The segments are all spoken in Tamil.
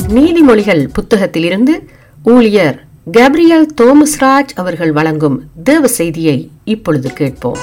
நீதிமொழிகள் புத்தகத்திலிருந்து ஊழியர் கேப்ரியல் தோமஸ்ராஜ் அவர்கள் வழங்கும் தேவ செய்தியை இப்பொழுது கேட்போம்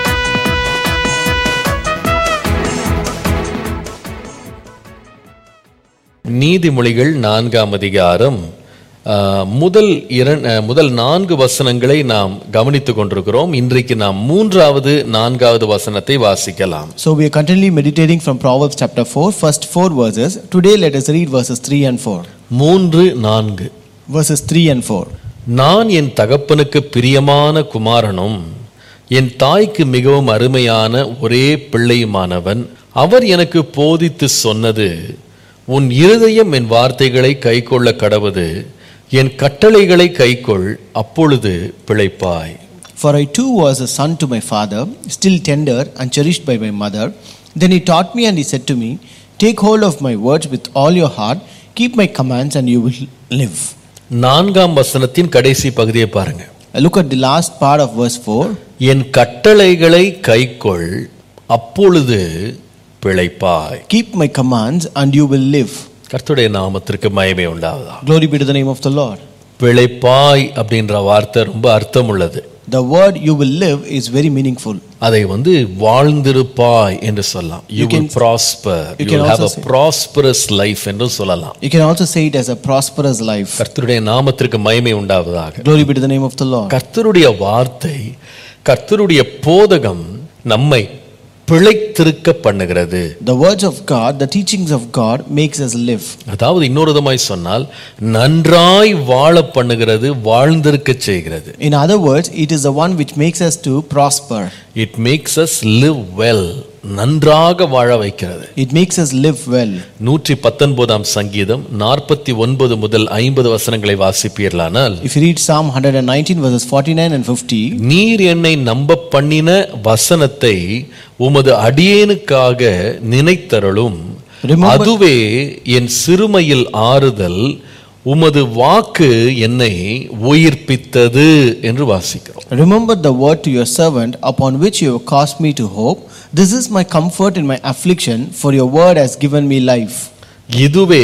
நீதிமொழிகள் நான்காம் அதிகாரம் ஆ, முதல் இரண் ஆ, முதல் நான்கு வசனங்களை நாம் கவனித்துக் கொண்டிருக்கிறோம் இன்றைக்கு நாம் மூன்றாவது நான்காவது வசனத்தை வாசிக்கலாம் So we are continually meditating from Proverbs chapter 4, first four verses. Today let us read verses 3 and 4. மூன்று நான்கு Verses 3 and 4. நான் என் தகப்பனுக்கு பிரியமான குமாரனும் என் தாய்க்கு மிகவும் அருமையான ஒரே பிள்ளையுமானவன் அவர் எனக்கு போதித்து சொன்னது உன் இருதயம் என் வார்த்தைகளை கைக்கொள்ள கடவது என் கட்டளைகளை கைக்கொள் அப்பொழுது பிழைப்பாய் For I too was a son to my father, still tender and cherished by my mother. Then he taught me and he said to me, Take hold of my words with all your heart, keep my commands, and you will live. நான்காம் வசனத்தின் கடைசி பகுதியை பாருங்க Look at the last part of verse 4. என் கட்டளைகளை கைக்கொள் அப்பொழுது பிழைப்பாய் Keep my commands, and you will live. கர்த்தருடைய நாமத்திற்கு மயமே உண்டாவதா Glory be to the name of the Lord. பிழைப்பாய் அப்படின்ற வார்த்தை ரொம்ப அர்த்தம் உள்ளது The word you will live is very meaningful. அதை வந்து வாழ்ந்திருப்பாய் என்று சொல்லலாம் you You can- will prosper you you can will have also uh say- prosperous life என்று சொல்லலாம் You can also say it as a prosperous life. கர்த்தருடைய நாமத்திற்கு மகிமை உண்டாவதாக Glory be to the name of the Lord. கர்த்தருடைய வார்த்தை கர்த்தருடைய போதகம் நம்மை பிழைத்திருக்க பண்ணுகிறது The words of God, the teachings of God makes us live. அதாவது இன்னொரு விதமாய் சொன்னால் நன்றாய் வாழ பண்ணுகிறது வாழ்ந்திருக்க செய்கிறது In other words, it is the one which makes us to prosper. It makes us live well நன்றாக வாழ வைக்கிறது It makes us live well. நூற்றி பத்தொன்பதாம் சங்கீதம் நாற்பத்தி ஒன்பது முதல் ஐம்பது வசனங்களை வாசிப்பீர்களானால் If you read Psalm 119 verses 49 and 50, நீர் என்னை நம்ப பண்ணின வசனத்தை உமது அடியேனுக்காக நினைத்தருளும் Remember- அதுவே என் சிறுமையில் ஆறுதல் உமது வாக்கு என்னை உயிர்ப்பித்தது என்று வாசிக்கிறோம் remember the word to your servant upon which you have caused me to hope. This is my comfort in my affliction, for your word has given me life. இதுவே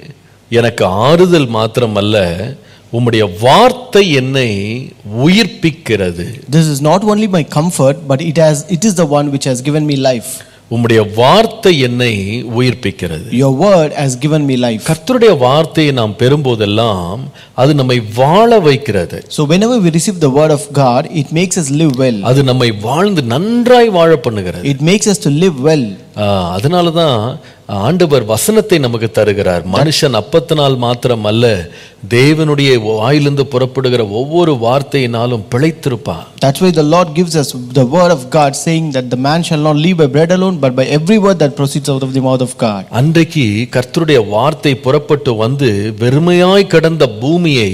எனக்கு ஆறுதல் மாத்திரமல்ல உம்முடைய வார்த்தை என்னை உயிர்ப்பிக்கிறது This is not only my comfort, but it has it is the one which has given me life. உம்முடைய வார்த்தை என்னை உயிர்ப்பிக்கிறது Your word has given me life. கர்த்தருடைய வார்த்தையை நாம் பெறும்போதெல்லாம் அது நம்மை வாழ வைக்கிறது So whenever we receive the word of God, it makes us live well. அது நம்மை வாழ்ந்து நன்றாய் வாழ பண்ணுகிறது It makes us to live well. அதனால தான் ஆண்டவர் வசனத்தை நமக்கு தருகிறார் மனுஷன் அப்பத்தினால் மாத்திரம் அல்ல தேவனுடைய வாயிலிருந்து புறப்படுகிற ஒவ்வொரு வார்த்தையினாலும் பிழைத்திருப்பான் That's why the Lord gives us the word of God, saying that the man shall not live by bread alone, but by every word that proceeds out of the mouth of God. அன்றைக்கு கர்த்தருடைய வார்த்தை புறப்பட்டு வந்து வெறுமையாய் கடந்த பூமியை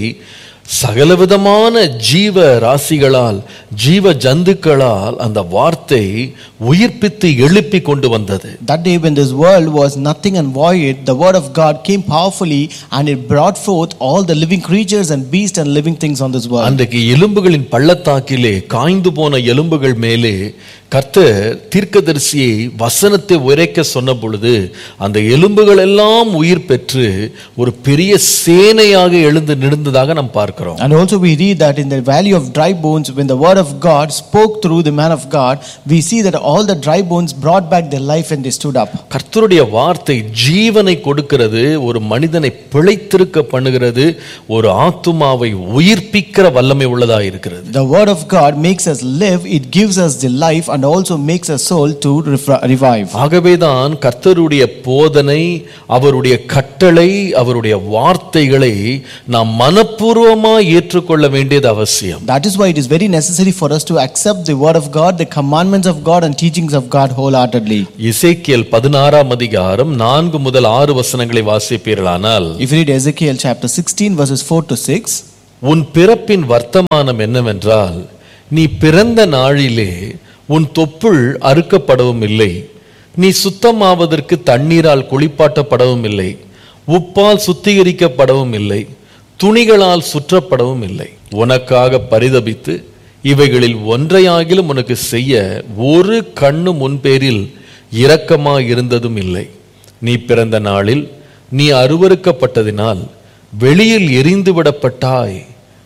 சகலவிதமான ஜீவ ராசிகளால் ஜீவ ஜந்துக்களால் அந்த வார்த்தை உயிர்ப்பித்து எழுப்பி கொண்டு வந்தது That day, when this world was nothing and void, the word of God came powerfully and it brought forth all the living creatures and beasts and living things on this world. அன்றைக்கு எலும்புகளின் பள்ளத்தாக்கிலே காய்ந்து போன எலும்புகள் மேலே கர்த்தர் தீர்க்கதரிசியை வசனத்தை உரைக்க சொன்ன பொழுது அந்த எலும்புகள் எல்லாம் உயிர் பெற்று ஒரு பெரிய சேனையாக எழுந்து நின்றதாக நாம் பார்க்கிறோம் And also, we read that in the valley of dry bones, when the word of God spoke through the man of God, we see that all the dry bones brought back their life and they stood up. கர்த்தருடைய வார்த்தை ஜீவனை கொடுக்கிறது ஒரு மனிதனை பிழைத்திருக்க பண்ணுகிறது ஒரு ஆத்துமாவை உயிர்ப்பிக்கிற வல்லமை உள்ளதா இருக்கிறது The word of God makes us live, it gives us the life and also makes a soul to ref- revive. ஆகவேதான் கர்த்தருடைய போதனை அவருடைய கட்டளை அவருடைய வார்த்தைகளை நாம் மனப்பூர்வமாய் ஏற்றுக்கொள்ள வேண்டியது அவசியம் That is why it is very necessary for us to accept the word of God, the commandments of God, and teachings of God wholeheartedly. இசைக்கியல் பதினாறாம் அதிகாரம் நான்கு முதல் ஆறு வசனங்களை வாசிப்பீர்களானால் If you read Ezekiel chapter 16, verses 4 to 6, உன் பிறப்பின் வர்த்தமானம் என்னவென்றால் நீ பிறந்த நாளிலே உன் தொப்புள் அறுக்கப்படவும் இல்லை நீ சுத்தமாவதற்கு தண்ணீரால் குளிப்பாட்டப்படவும் இல்லை உப்பால் சுத்திகரிக்கப்படவும் இல்லை துணிகளால் சுற்றப்படவும் இல்லை உனக்காக பரிதபித்து இவைகளில் ஒன்றையாகிலும் உனக்கு செய்ய ஒரு கண்ணு முன்பேரில் இரக்கமாய் இருந்ததும் இல்லை நீ பிறந்த நாளில் நீ அருவருக்கப்பட்டதினால் வெளியில் எரிந்து விடப்பட்டாய்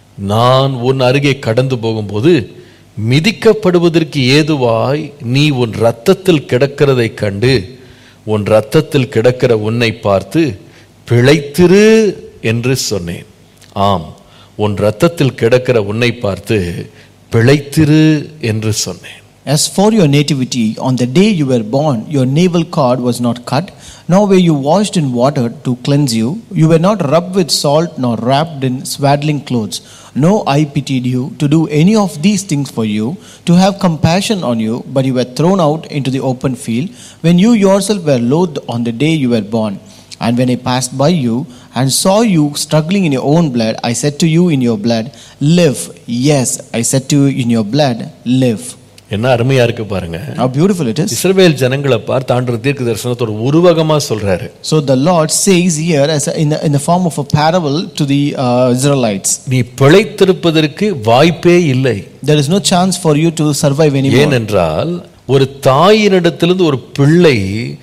நான் உன் அருகே கடந்து போகும்போது மிதிக்கப்படுவதற்கு ஏதுவாய் நீ உன் இரத்தத்தில் கிடக்கிறதைக் கண்டு உன் இரத்தத்தில் கிடக்கிற உன்னை பார்த்து பிழைத்திரு என்று சொன்னேன் ஆம் உன் இரத்தத்தில் கிடக்கிற உன்னை பார்த்து பிழைத்திரு என்று சொன்னேன் As for your nativity, on the day you were born, your navel cord was not cut, nor were you washed in water to cleanse you. You were not rubbed with salt, nor wrapped in swaddling clothes. No eye pitied you to do any of these things for you, to have compassion on you, but you were thrown out into the open field, when you yourself were loathed on the day you were born. And when I passed by you and saw you struggling in your own blood, I said to you in your blood, Live. Yes, I said to you in your blood, Live. என்ன அருமையா இருக்கு பாருங்க How beautiful it is. இஸ்ரவேல் ஜனங்களை பார்த்து ஆண்டு தீர்க்க தரிசனத்தோட உருவகமா சொல்றாரு So the Lord says here, as a, in, the, in the form of a parable to the uh, Israelites, நீ பிழைத்திருப்பதற்கு வாய்ப்பே இல்லை there is no chance for you to survive anymore. ஏனென்றால் ஒரு தாயினிடத்திலிருந்து ஒரு பிள்ளை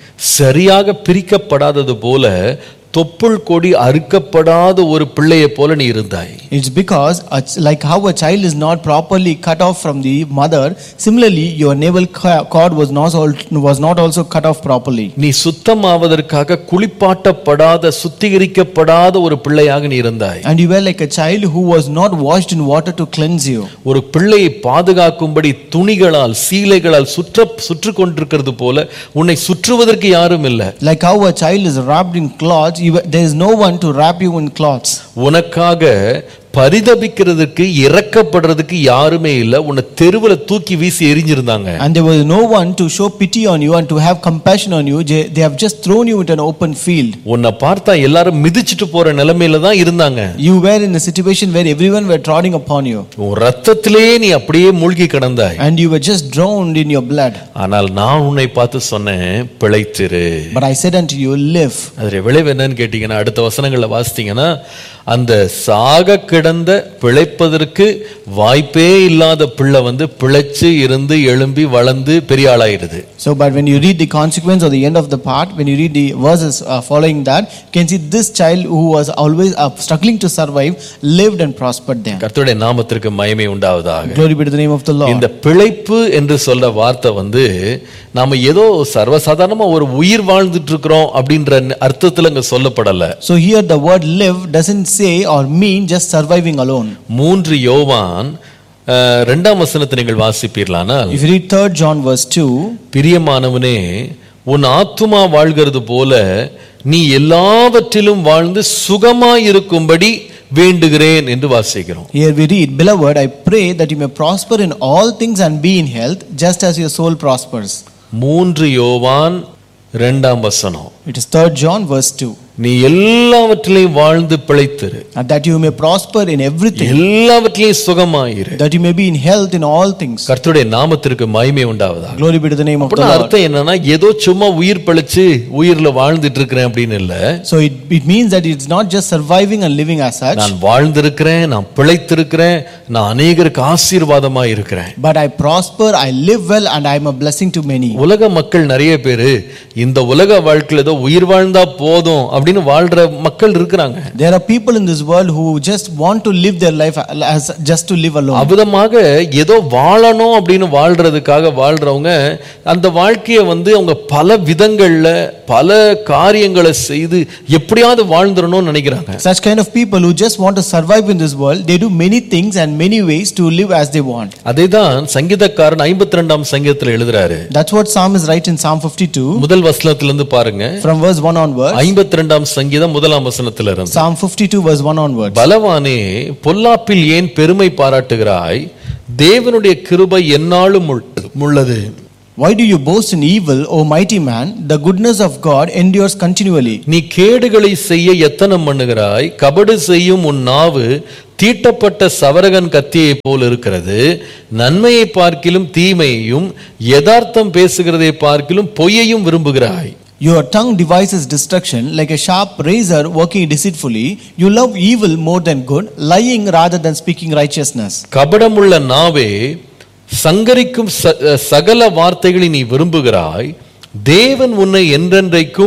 சரியாக பிரிக்கப்படாதது போல தொப்புள் கொடி அறுக்கப்படாத ஒரு பிள்ளையை போல நீ இருந்தாய் It's because, a ch- like how a child is not properly cut off from the mother, similarly, your navel ca- cord was not, al- was not also cut off properly. நீ சுத்தமாவதற்காக குளிப்பாட்டப்படாத சுத்திகரிக்கப்படாத ஒரு பிள்ளையாக நீ இருந்தாய் And you were like a child who was not washed in water to cleanse you. ஒரு பிள்ளையை பாதுகாக்கும்படி துணிகளால் சீலைகளால் சுற்ற சுற்றி கொண்டிருக்கிறது போல உன்னை சுற்றுவதற்கு யாரும் இல்லை Like how a child is wrapped in cloths, you, were- there is no one to wrap you in cloths. உனக்காக பரிதபிக்கிறதுக்கு இறக்கப்படுறதுக்கு யாருமே இல்லை உன்னை தெருவுல தூக்கி வீசி எரிஞ்சிருந்தாங்க And there was no one to show pity on you and to have compassion on you. They they have just thrown you into an open field. உன்னை பார்த்தா எல்லாரும் மிதிச்சிட்டு போற நிலைமையில தான் இருந்தாங்க You were in a situation where everyone were trotting upon you. உன் ரத்தத்திலே நீ அப்படியே மூழ்கி கிடந்தாய் And you were just drowned in your blood. ஆனால் நான் உன்னை பார்த்து சொன்னேன் பிழைத்திரு But I said unto you, Live. அதோடைய விளைவு என்னன்னு கேட்டீங்கன்னா அடுத்த வசனங்கள்ல வாசித்தீங்கன்னா அந்த சாக கிடந்த பிழைப்பதற்கு வாய்ப்பே இல்லாத பிள்ளை வந்து பிழைச்சு இருந்து எழும்பி வளர்ந்து பெரிய ஆளாயிருது So, but when you read the consequence or the end of the part, when you read the verses uh, following that, you can see this child who was always uh, struggling to survive lived and prospered there. கர்த்தருடைய நாமத்திற்கு மகிமை உண்டாவதாக Glory be to the name of the Lord. இந்த பிழைப்பு என்று சொல்ற வார்த்தை வந்து நாம ஏதோ சர்வசாதாரணமா ஒரு உயிர் வாழ்ந்துட்டு இருக்கிறோம் அப்படின்ற அர்த்தத்துல இங்க சொல்லப்படல So here the word live doesn't say or mean just surviving alone. மூன்று யோவான் அஹ், இரண்டாம் வசனத்தை நீங்கள் வாசிப்பீர்களானால் If you read 3 John verse 2, பிரியமானவனே உன் ஆத்துமா வாழ்கிறது போல நீ எல்லாவற்றிலும் வாழ்ந்து சுகமாயிருக்கும்படி வேண்டுகிறேன் என்று வாசிக்கிறோம் here we read, Beloved, I pray that you may prosper in all things and be in health, just as your soul prospers. மூன்று யோவான் இரண்டாம் வசனம் It is 3 John verse 2. நீ எல்லாவற்றிலையும் வாழ்ந்து பிழைத்திரு And that you may prosper in everything, எல்லாவற்றிலையும் சுகமாயிரு that you may be in health in all things. கர்த்தருடைய நாமத்திற்கு மகிமை உண்டாவதாக Glory be to the name of the அப்படின்னா Lord. அர்த்தம் என்னன்னா ஏதோ சும்மா உயிர் பிழைச்சு உயிர்ல வாழ்ந்துட்டு இருக்கிறேன் அப்படின்னு இல்ல So it, it means that it's not just surviving and living as such, நான் வாழ்ந்திருக்கிறேன் நான் பிழைத்திருக்கிறேன் நான் அநேகருக்கு ஆசீர்வாதமா இருக்கிறேன் but I prosper, I live well, and I am a blessing to many. உலக மக்கள் நிறைய பேரு இந்த உலக வாழ்க்கையில ஏதோ உயிர் வாழ்ந்தா போதும் அப்படின்னு வாழ்ற மக்கள் இருக்கிறாங்க There are people in this world who just want to live their life as just to live alone. அவிதமாக ஏதோ வாழணும் அப்படின்னு வாழ்றதுக்காக வாழ்றவங்க அந்த வாழ்க்கையை வந்து அவங்க பல விதங்கள்ல பல காரியங்களை செய்து எப்படியாவது வாழ்ந்துடணும்னு நினைக்கிறாங்க Such kind of people who just want to survive in this world, they do many things and many ways to live as they want. அதேதான் சங்கீதக்காரன் ஐம்பத்தி ரெண்டாம் சங்கீதத்துல எழுதுறாரு That's what psalmist writes in Psalm 52 முதல் வசனத்திலிருந்து பாருங்க from verse 1 onwards. ஐம்பத்தி ரெண்டாம் சங்கீதம் முதலாம் வசனத்துல இருந்து Psalm 52 verse 1 onwards. பலவானே பொல்லாப்பில் ஏன் பெருமை பாராட்டுகிறாய் தேவனுடைய கிருபை எந்நாளும் உள்- உள்ளது Why do you boast in evil, O mighty man? The goodness of God endures continually. நீ கேடுகளை செய்ய எத்தனம் பண்ணுகிறாய் கபடு செய்யும் உன் நாவு தீட்டப்பட்ட சவரகன் கத்தியைப் போல் இருக்கிறது நன்மையை பார்க்கிலும் தீமையையும் யதார்த்தம் பேசுகிறதை பார்க்கிலும் பொய்யையும் விரும்புகிறாய் Your tongue devises destruction like a sharp razor working deceitfully. You love evil more than good, lying rather than speaking righteousness. கபடமுள்ள நாவே சங்கரிக்கும் ச- சகல வார்த்தைகளை நீ விரும்புகிறாய் தேவன் உன்னை என்றென்றைக்கும்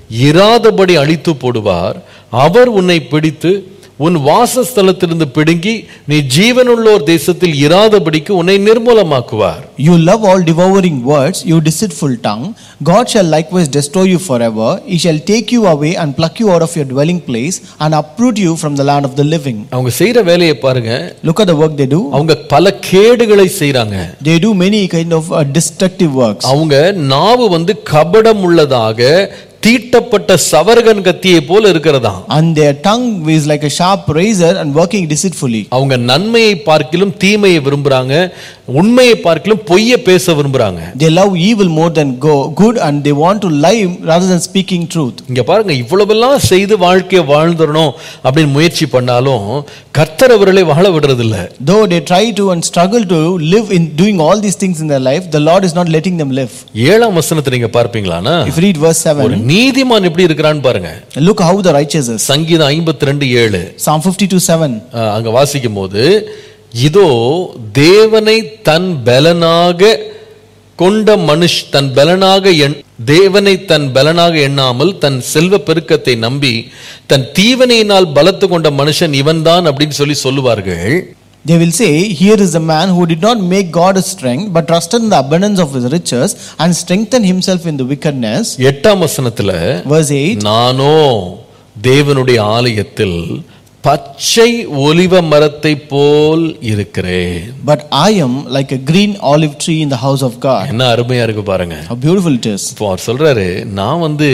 இராதபடி அழித்து போடுவார் அவர் உன்னை பிடித்து உன் வாசஸ்தலத்திலிருந்து பிடுங்கி நீ ஜீவனுள்ளோர் தேசத்தில் இராதபடிக்கு உன்னை நிர்மூலமாக்குவார் You love all devouring words, you deceitful tongue. God shall likewise destroy you forever. He shall take you away and pluck you out of your dwelling place and uproot you from the land of the living. அவங்க செய்யற வேலையை பாருங்க Look at the work they do. அவங்க பல கேடுகளை செய்றாங்க They do many kind of uh, destructive works. அவங்க நாவு வந்து கபடம் உள்ளதாக தீட்டப்பட்ட சவர்கன் கத்தியை போல இருக்கிறதா And their tongue is like a sharp razor and working deceitfully. அவங்க நன்மையை பார்க்கிலும் தீமையை விரும்புறாங்க உண்மையை பார்க்கிலும் பொய்யை பேச விரும்புறாங்க They love evil more than go, good and they want to lie rather than speaking truth. இங்க பாருங்க இவ்வளவெல்லாம் செய்து வாழ்க்கையை வாழ்ந்துடணும் அப்படின்னு முயற்சி பண்ணாலும் கர்த்தர் அவர்களை வாழ விடுறது இல்ல Though they try to and struggle to live in doing all these things in their life, the Lord is not letting them live. ஏழாம் வசனத்தை நீங்க பார்ப்பீங்களானா If you read verse ஒரு 7, நீதிமான் எப்படி இருக்கிறான்னு பாருங்க look how the righteous is. சங்கீதம் ஐம்பத்தி ரெண்டு ஏழு Psalm 52 7. அஹ், அங்க வாசிக்கும் போது இதோ தேவனை தன் பலனாக கொண்ட மனுஷ் தன் பலனாக எண் தேவனை தன் பலனாக எண்ணாமல் தன் செல்வ பெருக்கத்தை நம்பி தன் தீவனையினால் பலத்து கொண்ட மனுஷன் இவன்தான் அப்படின்னு சொல்லி சொல்லுவார்கள் They will say, Here is a man who did not make God his strength, but trusted in the abundance of his riches and strengthened himself in the wickedness. எட்டாம் வசனத்துல Verse 8 நானோ தேவனுடைய ஆலயத்தில் பச்சை ஒலிவ மரத்தை போல் இருக்கிறேன் But I am like a green olive tree in the house of God. என்ன அருமையா இருக்கு பாருங்க How beautiful it is. இப்போ அவர் சொல்றாரு நான் வந்து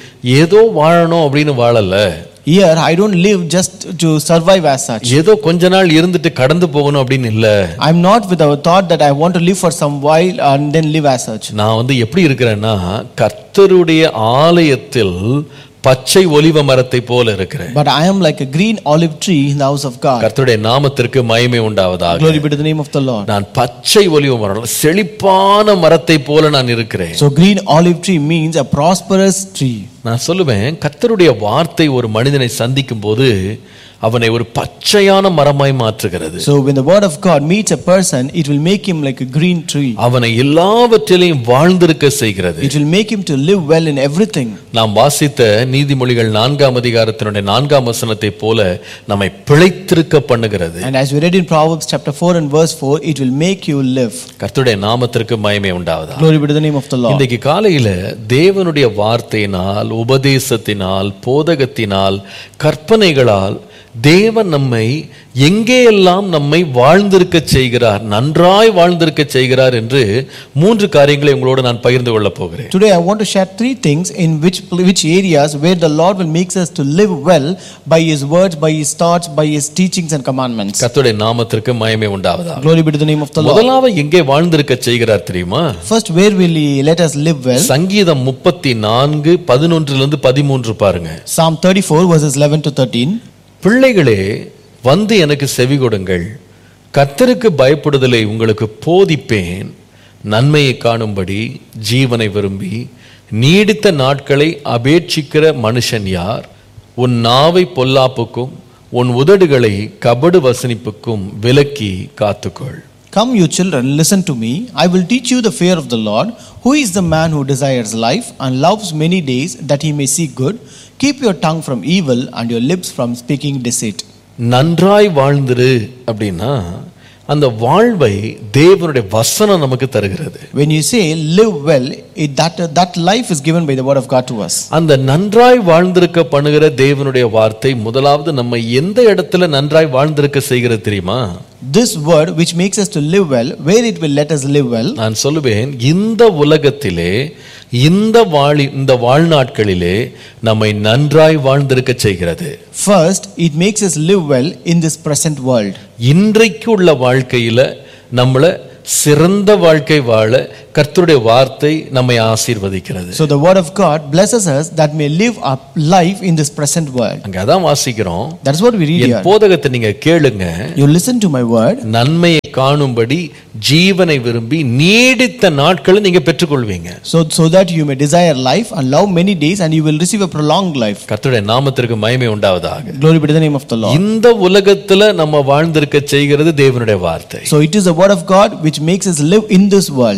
ஏதோ வாழணும் அப்படின்னு வாழல Here, I don't live just to survive as such. ஏதோ கொஞ்ச நாள் இருந்துட்டு கடந்து போகணும் அப்படின்னு இல்ல I'm not with our thought that I want to live for some while and then live as such. நான் வந்து எப்படி இருக்கிறேன்னா கர்த்தருடைய ஆலயத்தில் பச்சை ஒலிவ மரத்தை போல இருக்கிறேன் But I am like a green olive tree in the house of God. கர்த்தருடைய நாமத்திற்கு மகிமை உண்டாவதாக Glory be to the name of the Lord. நான் பச்சை ஒலிவ மரம் செழிப்பான மரத்தை போல நான் இருக்கிறேன் So, green olive tree means a prosperous tree. நான் சொல்லுவேன் கர்த்தருடைய வார்த்தை ஒரு மனிதனை சந்திக்கும் போது அவனை ஒரு பச்சையான மரமாய் மாற்றுகிறது So, when the word of God meets a person, it will make him like a green tree. அவனை எல்லாவற்றிலையும் வாழ்ந்திருக்க செய்கிறது It will make him to live well in everything. நாம் வாசித்த நீதிமொழிகள் நான்காம் அதிகாரத்தினுடைய நான்காம் வசனத்தை போல நம்மை பிழைத்திருக்க பண்ணுகிறது And as we read in Proverbs chapter 4 and verse 4, it will make you live. கர்த்தருடைய நாமத்திற்கு மகிமை உண்டாவதா Glory be to the name of the Lord. இன்றைக்கு காலையில தேவனுடைய வார்த்தையினால் உபதேசத்தினால் போதகத்தினால் கற்பனைகளால் தேவன் நம்மை எங்கேயெல்லாம் நம்மை வாழ்ந்திருக்க செய்கிறார் நன்றாய் வாழ்ந்திருக்க செய்கிறார் என்று மூன்று காரியங்களை உங்களோடு நான் பகிர்ந்து கொள்ளப் போகிறேன் Today I want to share three things in which which areas where the Lord will make us to live well by His words, by His thoughts, by His teachings and commandments. கர்த்தருடைய நாமத்திற்கு மகிமை உண்டாவதா Glory be to the name of the Lord. முதலாவது எங்கே வாழ்ந்திருக்க செய்கிறார் தெரியுமா First, where will He let us live well? சங்கீதம் முப்பத்தி நான்கு பதினொன்றிலிருந்து பதிமூன்று பாருங்க Psalm 34 verses 11 to 13. பிள்ளைகளே வந்து எனக்கு செவி கொடுங்கள் கர்த்தருக்கு பயப்படுதலை உங்களுக்கு போதிப்பேன் நன்மையை காணும்படி ஜீவனை விரும்பி நீடித்த நாட்களை அபேட்சிக்கிற மனுஷன் யார் உன் நாவை பொல்லாப்புக்கும் உன் உதடுகளை கபடு வசனிப்புக்கும் விலக்கி காத்துக்கொள் Come, you children, listen to me. I will teach you the fear of the Lord. Who is the man who desires life and loves many days that he may see good? Keep your tongue from evil and your lips from speaking deceit. நன்றாய் வாழ்ந்திரு அப்படின்னா அந்த வாழ்வை தேவனுடைய வசனம் நமக்கு தருகிறது When you say live well, it, that, that life is given by the word of God to us. அந்த நன்றாய் வாழ்ந்திருக்க பண்ணுகிற தேவனுடைய வார்த்தை முதலாவது நம்ம எந்த இடத்துல நன்றாய் வாழ்ந்திருக்க செய்கிறது தெரியுமா This word which makes us to live well, where it will let us live well, நான் சொல்லுவேன் இந்த உலகத்திலே இந்த வாழி இந்த வாழ்நாட்களிலே நம்மை நன்றாய் வாழ்ந்திருக்க செய்கிறது first, it makes us live well in this present world. இன்றைக்கு உள்ள வாழ்க்கையில நம்மள சிறந்த வாழ்க்கை வாழ கர்த்தருடைய வார்த்தை நம்மை ஆசீர்வதிக்கிறது So the word of God blesses us that may live a life in this present world. அங்க அதான் வாசிக்கிறோம் That's what we read N here. போதகத்தை நீங்க கேளுங்க You listen to my word, நன்மையை காணும்படி ஜீவனை விரும்பி நீடித்த நாட்களை நீங்க பெற்றுக்கொள்வீங்க so, so that you may desire life and love many days and you will receive a prolonged life. கர்த்தருடைய நாமத்திற்கு மகிமை உண்டாவதாக Glory be to the name of the Lord. இந்த உலகத்துல நம்ம வாழ்ந்திருக்க செய்கிறது தேவனுடைய வார்த்தை So it is the word of God which makes us live in this world. இந்த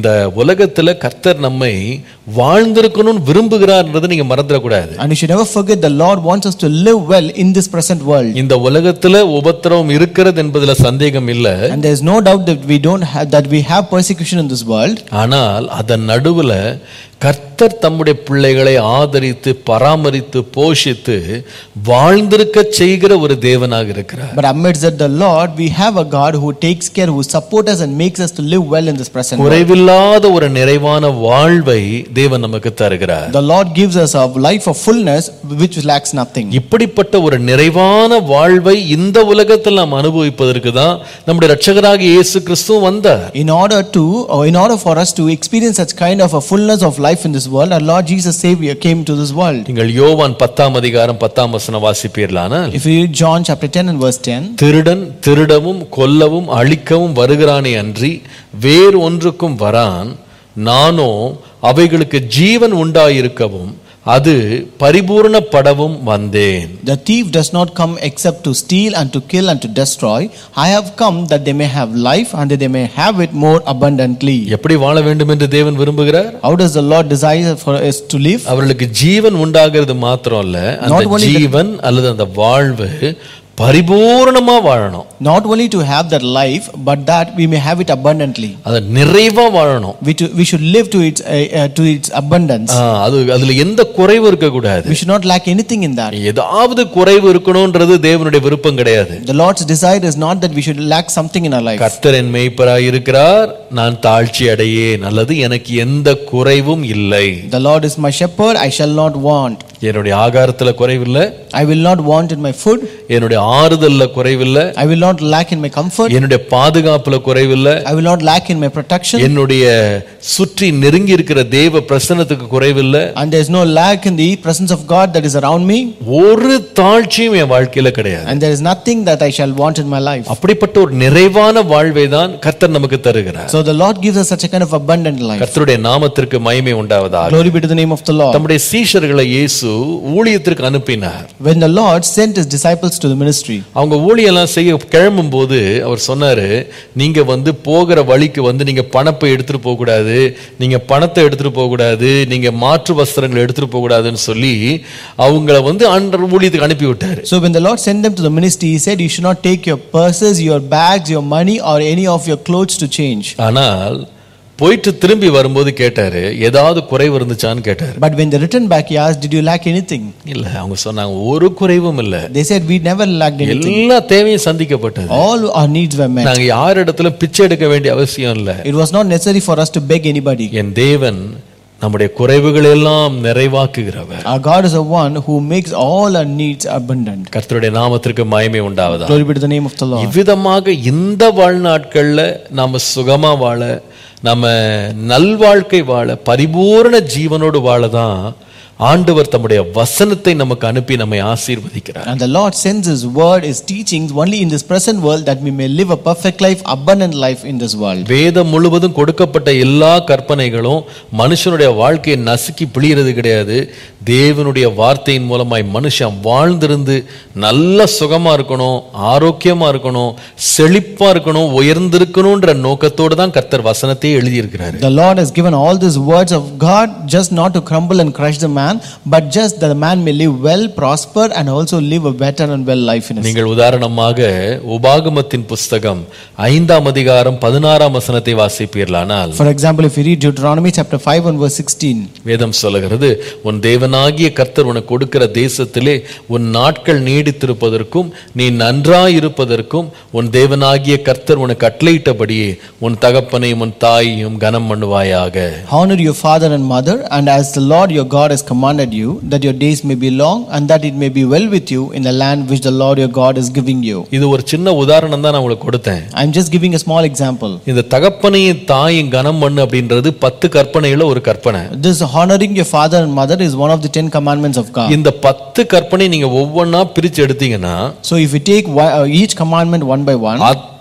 இந்த உலகத்துல கர்த்தர் நம்மை வாழ்ந்திருக்கணும்னு விரும்புகிறார்ன்றதை நீங்க மறந்துடக்கூடாது And you should never forget the Lord wants us to live well in this present world. இந்த உலகத்துல உபத்திரவம் இருக்கிறது என்பதுல சந்தேகம் இல்ல And there is no doubt that we don't have that we have persecution in this world. ஆனால் அதன் நடுவுல கர்த்தர் தம்முடைய பிள்ளைகளை ஆதரித்து பராமரித்து போஷித்து வாழ்ந்திருக்க செய்கிற ஒரு தேவனாக இருக்கிறார் But amidst that, the Lord, we have a God who takes care, who supports us and makes us to live well in this present world. குறைவில்லாத ஒரு நிறைவான வாழ்வை தேவன் நமக்கு தருகிறார் The Lord gives us a life of fullness which lacks nothing. இப்படிப்பட்ட ஒரு நிறைவான வாழ்வை இந்த உலகத்தில் நாம் அனுபவிப்பதற்கு தான் நம்முடைய இரட்சகராகிய இயேசு கிறிஸ்துவும் வந்தார் In order to, or in order for us to experience such kind of a fullness of life in this world, our Lord Jesus Savior came to this world. நீங்கள் யோவான் பத்தாம் அதிகாரம் பத்தாம் வசனம் வாசிப்பீர்களானால் If you read John chapter 10 and verse 10, திருடன் திருடவும் கொல்லவும் அழிக்கவும் வருகிறானே அன்றி வேறு ஒன்றுக்கும் வரான் நானோ அவைகளுக்கு ஜீவன் உண்டாயிருக்கவும் அது பரிபூர்ணப்படவும் வந்தேன் the thief does not come except to steal and to kill and to destroy. I have come that they may have life and that they may have it more abundantly. எப்படி வாழ வேண்டும் என்று தேவன் விரும்புகிறார் How does the Lord desire for us to live? அவர்களுக்கு ஜீவன் உண்டாகிறது மாத்திரம் அல்ல அந்த Not only the- ஜீவன் அல்லது அந்த வாழ்வு பரிபூர்ணமா வாழணும் Not only to have that life, but that we may have it abundantly. அதை நிறைவா வாழணும் We, to, we should live to its, uh, uh, to its abundance. ஆ, அது அதுல எந்த குறைவு இருக்கக்கூடாது We should not lack anything in that. ஏதாவது குறைவு இருக்கணும்ன்றது தேவனுடைய விருப்பம் கிடையாது The Lord's desire is not that we should lack something in our life. கர்த்தர் என் மேய்ப்பராய் இருக்கிறார் நான் தாழ்ச்சி அடையேன் அல்லது எனக்கு எந்த குறைவும் இல்லை The Lord is my shepherd, I shall not want. என்னுடைய ஆகாரத்துல குறைவில்லை I will not want in my food, என்னுடைய ஆறுதல்ல குறைவில்லை I will not lack in my comfort, என்னுடைய பாதுகாப்புல குறைவில்லை I will not lack in my protection, என்னுடைய சுற்றி நெருங்கி இருக்கிற தேவ பிரசன்னத்துக்கு குறைவில்லை and there is no lack in the presence of God that is around me, ஒரு தாழ்ச்சியும் என் வாழ்க்கையில கிடையாது and there is nothing that I shall want in my life. அப்படிப்பட்ட ஒரு நிறைவான வாழ்வை தான் கர்த்தர் நமக்கு தருகிறார் So the Lord gives us such a kind of abundant life. கர்த்தருடைய நாமத்திற்கு மகிமை உண்டாவதாக Glory be to the name of the Lord. தம்முடைய சீஷர்களை இயேசு ஊழியத்திற்கு அனுப்பினார் When the Lord sent his disciples to the ministry, அவங்க ஊழியெல்லாம் செய்ய கிளம்பும் போது அவர் சொன்னாரு நீங்க வந்து போகிற வழிக்கு வந்து நீங்க பணப்பை எடுத்துட்டு போக கூடாது நீங்க பணத்தை எடுத்துட்டு போக கூடாது நீங்க மாற்று வஸ்திரங்களை எடுத்துட்டு போக கூடாதுன்னு சொல்லி அவங்கள வந்து அன்ற ஊழியத்துக்கு அனுப்பி விட்டாரு so when the Lord sent them to the ministry, he said, You should not take your purses, your bags, your money, or any of your clothes to change. ஆனால் போயிட்டு திரும்பி வரும்போது கேட்டாரு ஏதாவது குறைவு இருந்துச்சான்னு கேட்டாரு But when they returned back, he asked, Did you lack anything? இல்ல அவங்க சொன்னாங்க ஒரு குறைவும் இல்ல They said, We never lacked anything. எல்லா தேவையும் சந்திக்கப்பட்டது All our needs were met. நாங்க யார் இடத்துல பிச்சை எடுக்க வேண்டிய அவசியம் இல்ல It was not necessary for us to beg anybody. என் தேவன் நம்முடைய குறைவுகள் எல்லாம் நிறைவாக்குகிறவர் Our God is the one who makes all our needs abundant. கர்த்தருடைய நாமத்திற்கு மகிமை உண்டாவதா Glory be to the name of the Lord. இவ்விதமாக இந்த வாழ்நாட்கள்ல நாம சுகமா வாழ நம்ம நல்வாழ்க்கை வாழ பரிபூரண ஜீவனோடு வாழதான் ஆண்டவர் தம்முடைய வசனத்தை நமக்கு அனுப்பி நம்மை ஆசீர்வதிக்கிறார் And the Lord sends His word, His teachings only in this present world that we may live a perfect life, abundant life in this world. வேதம் முழுவதும் கொடுக்கப்பட்ட எல்லா கற்பனைகளும் மனுஷனுடைய வாழ்க்கையை நசுக்கி பிழிகிறது கிடையாது தேவனுடைய வார்த்தையின் மூலமாய் மனுஷன் வாழ்ந்திருந்து நல்ல சுகமா இருக்கணும் ஆரோக்கியமா இருக்கணும் செழிப்பா இருக்கணும் உயர்ந்திருக்கணும்ன்ற நோக்கத்தோடு தான் கர்த்தர் வசனத்தையே எழுதியிருக்கிறாரு The Lord has given all these words of God just not to crumble and crush the man, but just that the man may live well, prosper, and also live a better and well life in his நீங்கள் உதாரணமாக உபாகமத்தின் புஸ்தகம் ஐந்தாம் அதிகாரம் பதினாறாம் வசனத்தை வாசிப்பீர்களானால் For example, if you read Deuteronomy chapter 5 and verse 16, வேதம் சொல்லுகிறது உன் தேவனாகிய கர்த்தர் உனக்கு கொடுக்கிற தேசத்திலே உன் நாட்கள் நீடித்திருப்பதற்கும் நீ நன்றாயிருப்பதற்கும் உன் தேவனாகிய கர்த்தர் உனக்கு கட்டளையிட்டபடியே உன் தகப்பனையும் உன் தாயையும் கனம் பண்ணுவாயாக honor your father and mother, and as the Lord your God has commanded you, that your days may be long, and that it may be well with you in the land which the Lord your God is giving you. இது ஒரு சின்ன உதாரணம் தான் நான் உங்களுக்கு கொடுத்தேன் I'm just giving a small example. இந்த தகப்பனையும் தாயும் கனம் பண்ணு அப்படின்றது பத்து கற்பனையில ஒரு கற்பனை This honoring your father and mother is one of the ten commandments of God. இந்த பத்து கற்பனை நீங்க ஒவ்வொன்றா பிரிச்சு எடுத்தீங்கன்னா So if you take one- uh, each commandment one by one,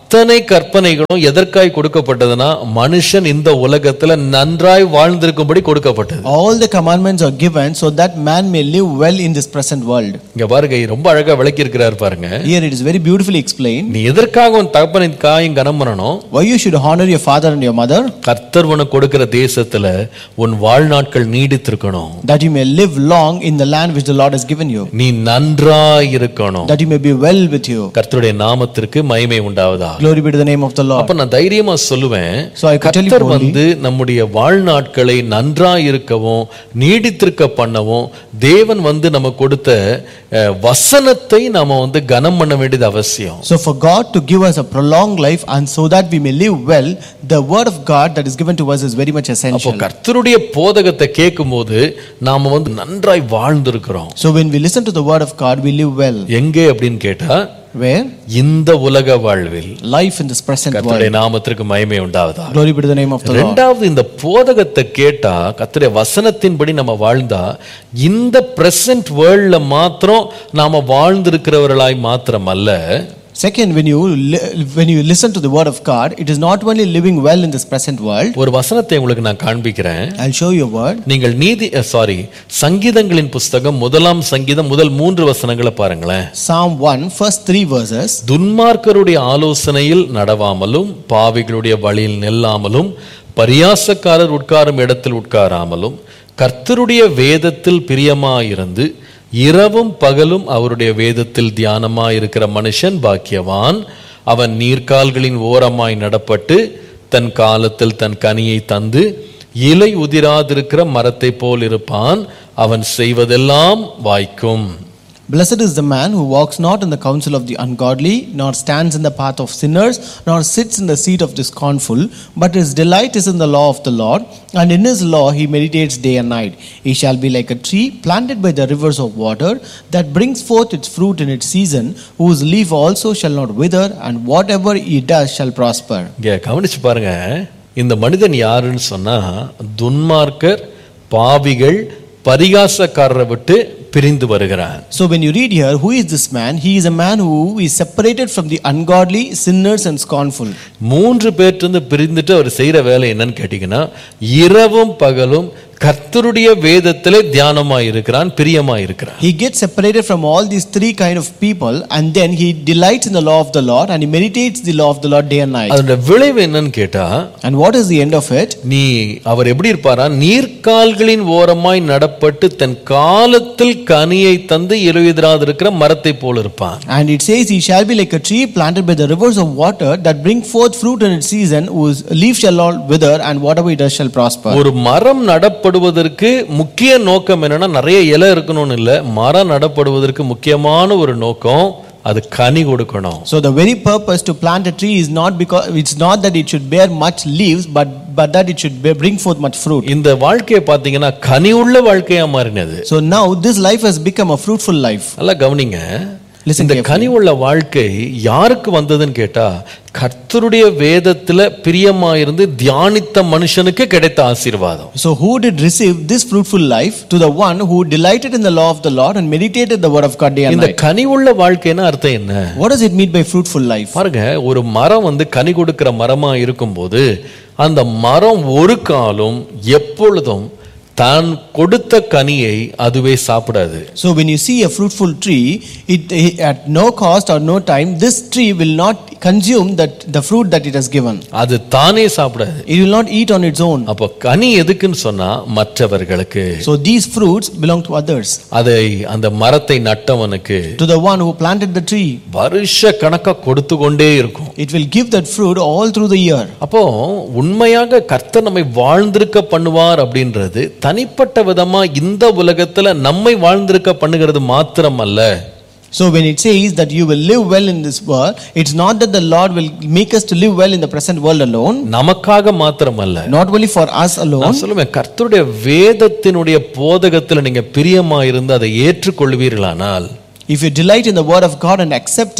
அத்தனை கற்பனைகளும் எதற்காய் கொடுக்கப்பட்டதுன்னா மனுஷன் இந்த உலகத்துல நன்றாய் வாழ்ந்திருக்கும்படி கொடுக்கப்பட்டது All the commandments are given so that man may live well in this present world. இங்க பாருங்க ரொம்ப அழகா விளக்கி இருக்கிறார் பாருங்க Here it is very beautifully explained நீ எதற்காக உன் தகப்பனை காயும் கனம் பண்ணணும் why you should honor your father and your mother, கர்த்தர் உனக்கு கொடுக்கிற தேசத்துல உன் வாழ்நாட்கள் நீடித்திருக்கணும் that you may live long in the land which the Lord has given you, நீ நன்றாய் இருக்கணும் that you may be well with you. கர்த்தருடைய நாமத்திற்கு மகிமை உண்டாவதா Glory be to the name of the Lord. அப்ப நான் தைரியமா சொல்லுவேன் So I could tell you கர்த்தர் boldly, வந்து நம்முடைய வாழ்நாட்களை நன்றாய் இருக்கவும் நீடித்திருக்க பண்ணவும் தேவன் வந்து நம்ம கொடுத்த அஹ், வசனத்தை நாம வந்து கனம் பண்ண வேண்டியது அவசியம் So for God to give us a prolonged life and so that we may live well, the word of God that is given to us is very much அப்போ essential. கர்த்தருடைய போதகத்தை கேட்கும்போது நாம வந்து நன்றாய் வாழ்ந்திருக்கிறோம் So when we listen to the word of God, we live well. எங்கே அப்படின்னு கேட்டா Where? இந்த உலக வாழ்வில் Life in this present கர்த்தருடைய world. நாமத்திற்கு மகிமை உண்டாவதா Glory be to the name of the Lord. ரெண்டாவது இந்த போதகத்தை கேட்டா கர்த்தருடைய வசனத்தின்படி நம்ம வாழ்ந்தா இந்த பிரசன்ட் வேர்ல்ட்ல மாத்திரம் நாம வாழ்ந்திருக்கிறவர்களாய் மாத்திரம் அல்ல Second, when you li- when you listen to the word of God, it is not only living well in this present world. ஒரு வசனத்தை உங்களுக்கு நான் காண்பிக்கிறேன் I'll show you a word. நீங்கள் நீதி சாரி சங்கீதங்களின் புஸ்தகம் முதலாம் சங்கீதம் முதல் மூன்று வசனங்களை பாருங்களேன் Psalm 1, first three verses. துன்மார்க்கருடைய ஆலோசனையில் நடவாமலும் பாவிகளுடைய வழியில் நில்லாமலும் பரியாசக்காரர் உட்காரும் இடத்தில் உட்காராமலும் கர்த்தருடைய வேதத்தில் பிரியமாயிருந்து இரவும் பகலும் அவருடைய வேதத்தில் தியானமாயிருக்கிற மனுஷன் பாக்கியவான் அவன் நீர்க்கால்களின் ஓரமாய் நடப்பட்டு தன் காலத்தில் தன் கனியை தந்து இலை உதிராதிருக்கிற மரத்தைப் போல் இருப்பான் அவன் செய்வதெல்லாம் வாய்க்கும் Blessed is the man who walks not in the counsel of the ungodly, nor stands in the path of sinners, nor sits in the seat of the scornful, but his delight is in the law of the Lord, and in his law he meditates day and night. He shall be like a tree planted by the rivers of water, that brings forth its fruit in its season, whose leaf also shall not wither, and whatever he does shall prosper. இங்க கவனிச்சு பாருங்க இந்த மனிதன் யாருன்னு சொன்னா துன்மார்க்கர் பாவிகள் பரிகாசக்காரரை விட்டு பிரிந்து வருகிறான் So when you read here, who is this man? He is a man who is separated from the ungodly, sinners, and scornful. மூன்று பேர்ட்டிருந்து பிரிந்துட்டு அவர் செய்யற வேலை என்னன்னு கேட்டீங்கன்னா இரவும் பகலும் கர்த்தருடைய வேதத்திலே தியானமாய் இருக்கிறான் பிரியமாய் இருக்கிறான் He gets separated from all these three kind of people and then he delights in the law of the Lord and he meditates the law of the Lord day and night. அதோட விளைவு என்னன்னு கேட்டா And what is the end of it? நீ அவர் எப்படி இருப்பாரா நீர்க்கால்களின் ஓரமாய் நடப்பட்டு தன் காலத்தில் கனியை தந்து இலையுதிராது இருக்கிற மரத்தை போல இருப்பான் And it says, He shall be like a tree planted by the rivers of water that bring forth fruit in its season, whose leaf shall not wither, and whatever he does shall prosper. ஒரு மரம் நடப்படுவதற்கு முக்கிய நோக்கம் என்னன்னா நிறைய இலை இருக்கணும்னு இல்ல மரம் நடப்படுவதற்கு முக்கியமான ஒரு நோக்கம் அது கனி கொடுக்கணும் So the very purpose to plant a tree is not because it's not that it should bear much leaves, but but that it should bear, bring forth much fruit. இந்த வாழ்க்கையை பார்த்தீங்கன்னா கனி உள்ள வாழ்க்கையா மாறினது So now this life has become a fruitful life. நல்லா கவனிங்க Listen இந்த carefully. கனி உள்ள வாழ்க்கை யாருக்கு வந்ததுன்னு கேட்டா கர்த்தருடைய வேதத்துல பிரியமாயிருந்து தியானித்த மனுஷனுக்கு கிடைத்த ஆசீர்வாதம் So who did receive this fruitful life? To the one who delighted in the law of the Lord and meditated the word of God day and இந்த night. கனி உள்ள வாழ்க்கைன்னா அர்த்தம் என்ன What does it mean by fruitful life? பாருங்க ஒரு மரம் வந்து கனி கொடுக்கிற மரமா இருக்கும்போது அந்த மரம் ஒரு காலம் எப்பொழுதும் தான் கொடுத்த கனியை அதுவே சாப்பிடாது So when you see a fruitful tree, it, at no cost or no time, this tree will not consume that the fruit that it has given. அது தானே சாப்பிடாது It will not eat on its own. அப்போ கனி எதுக்குன்னு சொன்னா மற்றவர்களுக்கு So these fruits belong to others. அதை அந்த மரத்தை நட்டவனுக்கு To the one who planted the tree, வருஷ கணக்கா கொடுத்து கொண்டே இருக்கும் it will give that fruit all through the year. அப்போ உண்மையாக கர்த்தர் நம்மை வாழ்ந்திருக்க பண்ணுவார் அப்படின்றது தனிப்பட்ட விதமா இந்த உலகத்துல நம்மை வாழ்ந்திருக்க பண்ணுகிறது மாத்திரம் அல்ல So when it says that you will live well in this world, it's not that the Lord will make us to live well in the present world alone, நமக்காக மாத்திரம் அல்ல not only for us alone. நான் சொல்லுவேன் கர்த்தருடைய வேதத்தினுடைய போதகத்துல நீங்க பிரியமா இருந்து அதை ஏற்றுக்கொள்வீர்களானால் If you delight in the word of God and accept it,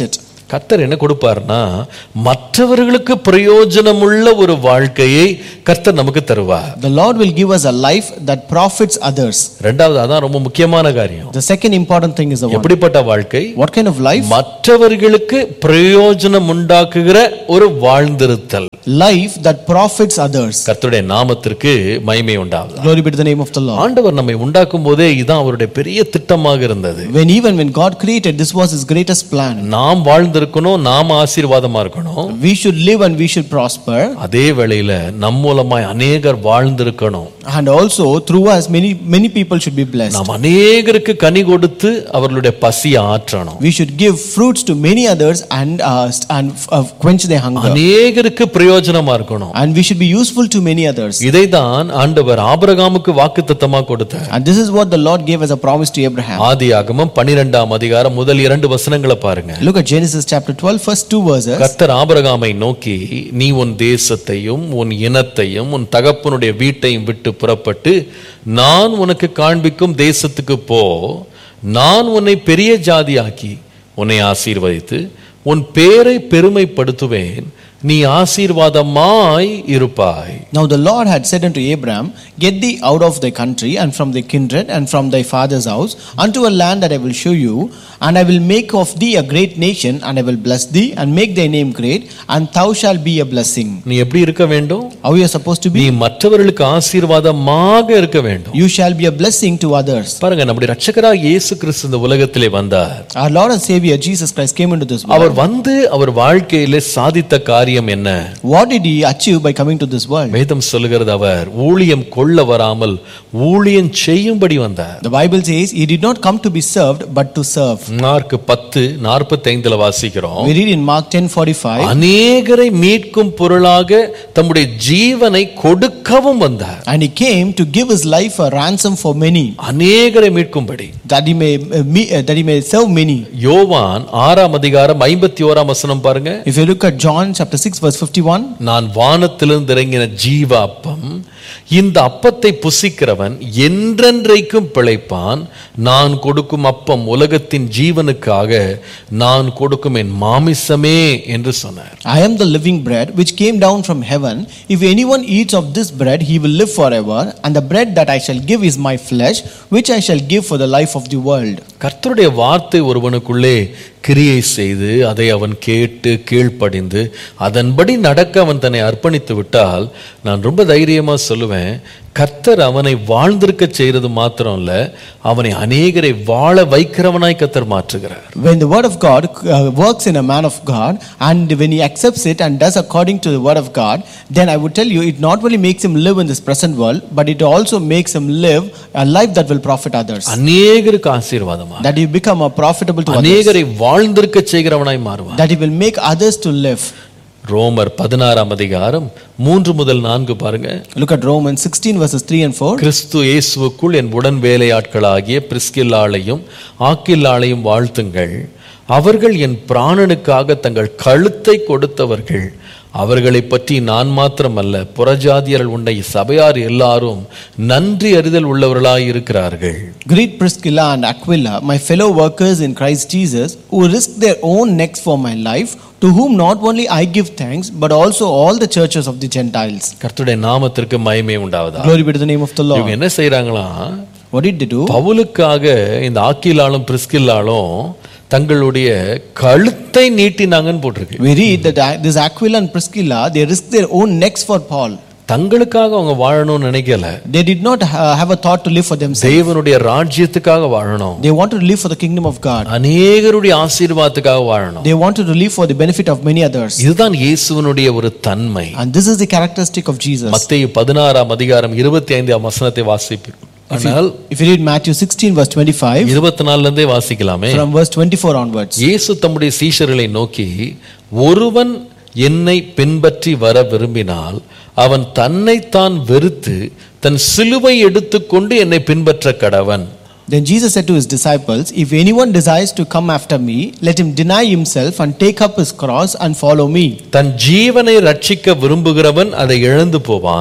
கர்த்தர் என்ன கொடுப்பாருன்னா மற்றவர்களுக்கு பிரயோஜனமுள்ள ஒரு வாழ்க்கையை கர்த்தர் நமக்கு தருவார் The Lord will give us a life that profits others. ரெண்டாவது அதான் ரொம்ப முக்கியமான காரியம் The second important thing is the one. எப்படிப்பட்ட வாழ்க்கை What kind of life? மற்றவர்களுக்கு பிரயோஜனம் உண்டாக்குகிற ஒரு வாழ்ந்திருத்தல் Life that profits others. கர்த்தருடைய நாமத்திற்கு மகிமை உண்டாகுது Glory be to the name of the Lord. ஆண்டவர் நம்மை உண்டாக்கும் போதே இதான் அவருடைய பெரிய திட்டமாக இருந்தது When even when God created, this was His greatest plan. நாம் வாழ்ந்திருக்கணும் நாம் ஆசீர்வாதமா இருக்கணும் We should live and we should prosper, அதே வேளையில நம் மூலமாய் அநேகர் வாழ்ந்திருக்கணும் and also through us, many many people should be blessed. நாம் அநேகருக்கு கனி கொடுத்து அவர்களுடைய பசியை ஆற்றணும் We should give fruits to many others and uh, st- and uh, quench their hunger. அநேகருக்கு பிரயோஜனமா இருக்கணும் And we should be useful to many others. இதைதான் ஆண்டவர் ஆபிரகாமுக்கு வாக்குத்தத்தமா கொடுத்தார் And this is what the Lord gave as a promise to Abraham. ஆதியாகமம் பன்னிரெண்டாம் அதிகாரம் முதல் இரண்டு வசனங்களை பாருங்க Look at Genesis chapter 12, first two verses. கர்த்தர் ஆபிரகாமை நோக்கி நீ உன் தேசத்தையும் உன் இனத்தையும் உன் தகப்பனுடைய வீட்டையும் விட்டு புறப்பட்டு நான் உனக்கு காண்பிக்கும் தேசத்துக்கு போ நான் உன்னை பெரிய ஜாதியாக்கி உன்னை ஆசீர்வதித்து உன் பேரை பெருமைப்படுத்துவேன் நீ ஆசீர்வாதமாய் இருப்பாய் Now the Lord had said unto Abraham, Get thee out of thy country and from thy kindred and from thy father's house unto a land that I will show you, and I will make of thee a great nation, and I will bless thee and make thy name great, and thou shalt be a blessing. நீ எப்படி இருக்க வேண்டும் How you are supposed to நீ be? மற்றவர்களுக்கு ஆசீர்வாதமாக இருக்க வேண்டும் You shall be a blessing to others. பாருங்க நம்முடைய ரட்சகராக இயேசு கிறிஸ்து இந்த உலகத்திலே வந்தார் Our Lord and Savior Jesus Christ came into this our world. வந்து அவர் வாழ்க்கையிலே சாதித்த காரியம் என்ன What did he achieve by coming to this world? வேதம் சொல்லுகிறது அவர் ஊழியம் கொள்ள வராமல் ஊழியம் செய்யும்படி வந்தார் The Bible says he did not come to be served but to serve. Mark பத்து நாற்பத்தி ஐந்துல வாசிக்கிறோம் We read in Mark 10:45. அநேகரை மீட்கும் பொருளாக தம்முடைய ஜீவனை கொடுக்கவும் வந்தார் And he came to give his life a ransom for many, அநேகரை மீட்கும்படி that he may uh, me, uh, that he may serve many. யோவான் ஆறாம் அதிகாரம் ஐம்பத்தி ஓராம் வசனம் பாருங்க If you look at John chapter 6 verse 51, நான் வானத்திலிருந்து இறங்கின ஜீவ அப்பம் இந்த அப்பத்தை புசிக்கிறவன் என்றென்றைக்கும் பிழைப்பான் நான் கொடுக்கும் அப்பம் உலகத்தின் ஜீவனுக்காக நான் கொடுக்கும் என் மாமிசமே என்று சொன்னார் I am the living bread which came down from heaven. If anyone eats of this bread, he will live forever. And the bread that I shall give is my flesh, which I shall give for the life of the world. கர்த்தருடைய வார்த்தை ஒருவனுக்குள்ளே கிரியை செய்து அதை அவன் கேட்டு கீழ்ப்படிந்து அதன்படி நடக்க அவன் தன்னை அர்ப்பணித்து விட்டால் நான் ரொம்ப தைரியமா சொல்லுவேன் கர்த்தர் அவனை வாழ்ந்திருக்க செய்யறது மாத்திரம் இல்ல அவனை அநேகரை வாழ வைக்கிறவனாய் கர்த்தர் மாற்றுகிறார் When the word of God uh, works in a man of God, and when he accepts it and does according to the word of God, then I would tell you it not only makes him live in this present world, but it also makes him live a life that will profit others. அநேகருக்கு ஆசீர்வாதமா That he become a profitable to others. அநேகரை வாழ்ந்திருக்க செய்கிறவனாய் மாறுவான் That he will make others to live. ரோமர் பதினாறாம் அதிகாரம் மூன்று முதல் நான்கு பாருங்க Look at Romans 16 verses 3 and 4. கிறிஸ்து இயேசுவுக்குள் என் உடன் வேலையாட்களாகிய பிரிஸ்கில்லாளையும் ஆக்கில்லாளையும் வாழ்த்துங்கள் அவர்கள் என் பிராணனுக்காக தங்கள் கழுத்தை கொடுத்தவர்கள் அவர்களை பற்றி நான் மாத்திரமல்ல புறஜாதியர்கள் உண்ட சபையார் எல்லாரும் நன்றி அறிதல் உள்ளவர்களாய் இருக்கிறார்கள் Greet Priscilla and Aquila, my fellow workers in Christ Jesus, who risked their own necks for my life, to whom not only I give thanks, but also all the churches of the Gentiles. கர்த்தருடைய நாமத்திற்கு மகிமை உண்டாவதா Glory be to the name of the இவங்க Lord. என்ன செய்றாங்களா What did they do? பவுலுக்காக இந்த ஆக்கிலாலும் பிரிஸ்கில்லாலும் தங்களுடைய கழுத்தை நீட்டினாங்கன்னு போட்டிருக்கு We read that uh, this Aquila and Priscilla, they risked their own necks for Paul. தங்களுக்காக அவங்க வாழணும்னு நினைக்கல They did not uh, have a thought to live for themselves. தேவனுடைய ராஜ்யத்துக்காக வாழணும் They wanted to live for the kingdom of God. அநேகருடைய ஆசீர்வாதத்துக்காக வாழணும் They wanted to live for the benefit of many others. இதுதான் இயேசுவனுடைய ஒரு தன்மை And this is the characteristic of Jesus. மத்தேயு பதினாறாம் அதிகாரம் இருபத்தி ஐந்தாம் வசனத்தை வாசிப்பீர் ஆனால் If you read Matthew 16, verse 25, இருபத்தி நாலுல இருந்தே வாசிக்கலாமே from verse 24 onwards. இயேசு தம்முடைய சீஷர்களை நோக்கி ஒருவன் என்னை பின்பற்றி வர விரும்பினால் அவன் தன்னைத்தான் வெறுத்து தன் சிலுவை எடுத்துக்கொண்டு என்னை பின்பற்ற கடவன் Then Jesus said to his disciples, If anyone desires to come after me, let him deny himself and take up his cross and follow me. தன் ஜீவனை ரட்சிக்க விரும்புகிறவன் அதை இழந்து போவான்